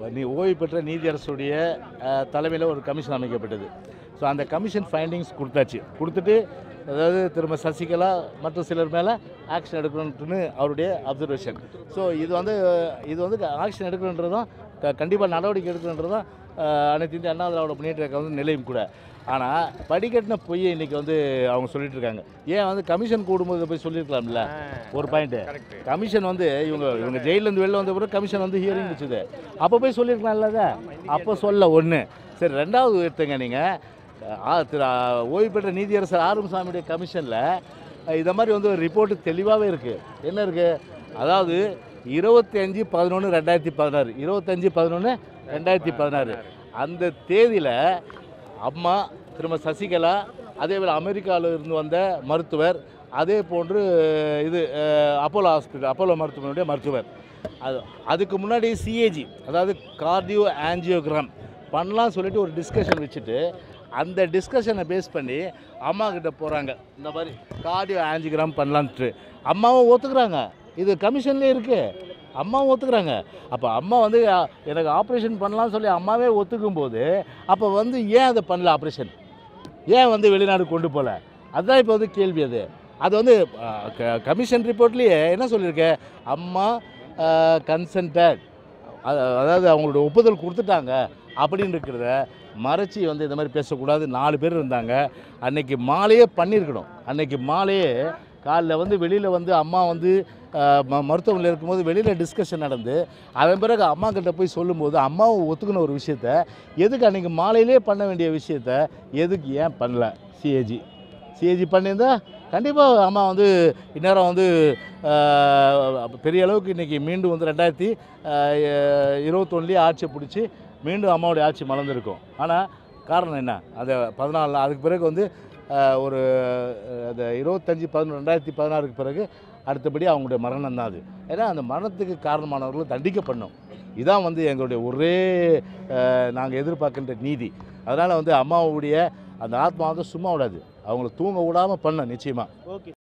நீ ஓய்வு பெற்ற நீதியரசுடைய தலைமையில் ஒரு கமிஷன் அமைக்கப்பட்டது ஸோ அந்த கமிஷன் ஃபைண்டிங்ஸ் கொடுத்தாச்சு கொடுத்துட்டு அதாவது திரும்ப சசிகலா மற்றும் சிலர் மேலே ஆக்ஷன் எடுக்கணுன்ட்டுன்னு அவருடைய அப்சர்வேஷன் ஸோ இது வந்து இது வந்து ஆக்ஷன் எடுக்கணுன்றதும் க கண்டிப்பாக நடவடிக்கை எடுக்கணுன்றதும் அஹ், அனைத்து இந்திய அண்ணா திராவிட முன்னேற்ற கழகம் வந்து நிலையும் கூட ஆனால் படிக்கட்டின பொய்யை இன்றைக்கி வந்து அவங்க சொல்லிட்டு இருக்காங்க ஏன் வந்து கமிஷன் கூடும்போது போய் சொல்லியிருக்கலாம்ல ஒரு பாயிண்ட்டு கமிஷன் வந்து இவங்க இவங்க ஜெயிலேருந்து வெளில வந்த பிறகு கமிஷன் வந்து ஹியரிங் வச்சுது அப்போ போய் சொல்லியிருக்கலாம்ல அதை அப்போ சொல்ல ஒன்று சரி ரெண்டாவது எடுத்துங்க நீங்கள் திரு ஆ, ஓய்வு பெற்ற நீதியரசர் ஆறுமுசாமியுடைய கமிஷனில் இதை மாதிரி வந்து ஒரு ரிப்போர்ட்டு தெளிவாகவே இருக்குது என்ன இருக்குது அதாவது இருபத்தி அஞ்சு பதினொன்று ரெண்டாயிரத்தி பதினாறு இருபத்தஞ்சி பதினொன்று ரெண்டாயிரத்தி பதினாறு அந்த தேதியில் அம்மா திரும்ப சசிகலா அதே போல் அமெரிக்காவில் இருந்து வந்த மருத்துவர் அதே போன்று இது அஹ், அப்போலோ ஹாஸ்பிட்டல் அப்போலோ மருத்துவமனையுடைய மருத்துவர் அது அதுக்கு முன்னாடி சிஏஜி அதாவது கார்டியோ ஆஞ்சியோகிராம் பண்ணலாம் சொல்லிட்டு ஒரு டிஸ்கஷன் வச்சுட்டு அந்த டிஸ்கஷனை பேஸ் பண்ணி அம்மா கிட்ட போகிறாங்க இந்த மாதிரி கார்டியோ ஆஞ்சியோகிராம் பண்ணலான்ட்டு அம்மாவும் ஒத்துக்குறாங்க இது கமிஷன்லேயே இருக்குது அம்மாவும் ஒத்துக்குறாங்க அப்போ அம்மா வந்து அ, எனக்கு ஆப்ரேஷன் பண்ணலாம்னு சொல்லி அம்மாவே ஒத்துக்கும் போது அப்போ வந்து ஏன் அதை பண்ணல ஆப்ரேஷன் ஏன் வந்து வெளிநாடு கொண்டு போகல அதுதான் இப்போ வந்து கேள்வி அது அது வந்து கமிஷன் ரிப்போர்ட்லேயே என்ன சொல்லியிருக்கேன் அம்மா கன்சன்டட் அதாவது அவங்களோட ஒப்புதல் கொடுத்துட்டாங்க அப்படின்னு இருக்கிறத மறைச்சி வந்து இந்த மாதிரி பேசக்கூடாது நாலு பேர் இருந்தாங்க அன்னைக்கு மாலையே பண்ணியிருக்கணும் அன்னைக்கு மாலையே காலைல வந்து வெளியில் வந்து அம்மா வந்து அஹ், ம மருத்துவமனையில் இருக்கும்போது வெளியில் டிஸ்கஷன் நடந்து அதன் பிறகு அம்மா கிட்ட போய் சொல்லும்போது அம்மாவும் ஒத்துக்கின ஒரு விஷயத்த எதுக்கு அன்றைக்கி மாலையிலே பண்ண வேண்டிய விஷயத்த எதுக்கு ஏன் பண்ணல சிஏஜி சிஏஜி பண்ணியிருந்தா கண்டிப்பாக அம்மா வந்து இந்நேரம் வந்து அஹ், பெரிய அளவுக்கு இன்றைக்கி மீண்டும் வந்து ரெண்டாயிரத்தி இருபத்தொன்னுலேயே ஆட்சியை பிடிச்சி மீண்டும் அம்மாவுடைய ஆட்சி மலர்ந்திருக்கும் ஆனால் காரணம் என்ன அந்த பதினாலில் அதுக்கு பிறகு வந்து அஹ், ஒரு அஹ், அந்த இருபத்தஞ்சி பதினொன்று ரெண்டாயிரத்தி பதினாறுக்கு பிறகு அடுத்தபடி அவங்களுடைய மரணம் தான் அது ஏன்னா அந்த மரணத்துக்கு காரணமானவர்களை தண்டிக்கப்படணும் இதான் வந்து எங்களுடைய ஒரே நாங்கள் எதிர்பார்க்கின்ற நீதி அதனால் வந்து அம்மாவுடைய அந்த ஆத்மா வந்து சும்மா விடாது அவங்கள தூங்க விடாமல் பண்ண நிச்சயமாக ஓகே